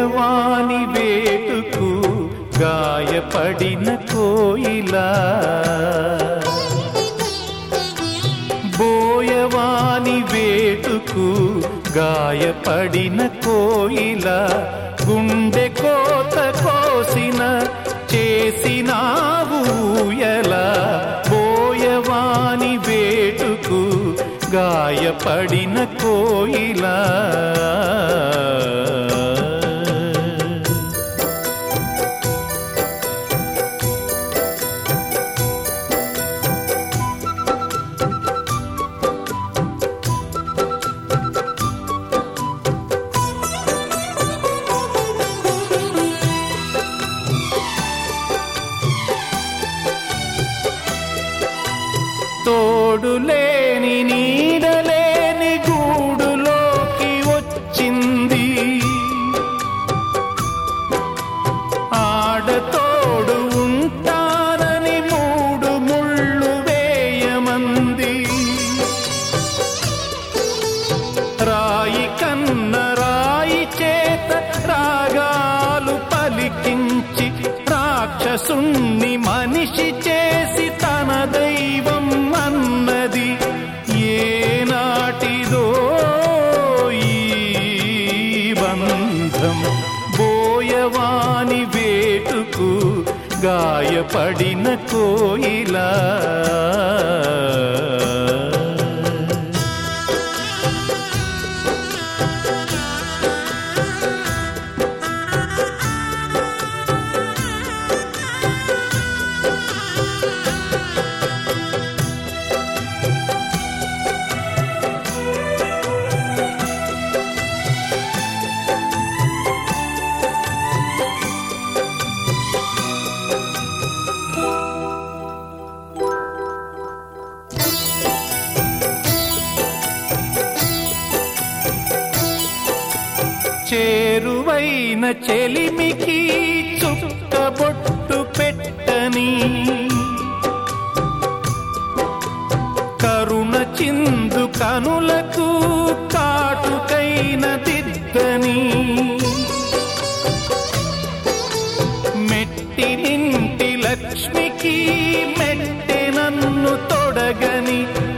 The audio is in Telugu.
బోయవాని వేటుకు గాయపడిన కోయిలా బోయవాని వేటుకు గాయపడిన కోయిల గుండె కోత కోసిన చేసినావు ఊయల బోయవాని వేటుకు గాయపడిన కోయిలా తోడులేని నీడలేని గూడులోకి వచ్చింది ఆడతోడు ఉంటానని మూడు ముళ్ళు వేయమంది రాయి కన్న రాయి చేత రాగాలు పలికించి రాక్షసుణ్ణి మనిషి చేసి తన దైవం అన్నది ఏనాటిదో ఈ బంధం బోయవాని వేటుకు గాయపడిన కోయిలా చేరువైన చెలిమికి చుక్కబొట్టు పెట్టని కరుణ చిందు కనులకు కాటుకైన దిద్దని మెట్టినింటి లక్ష్మికి మెట్టె నన్ను తొడగని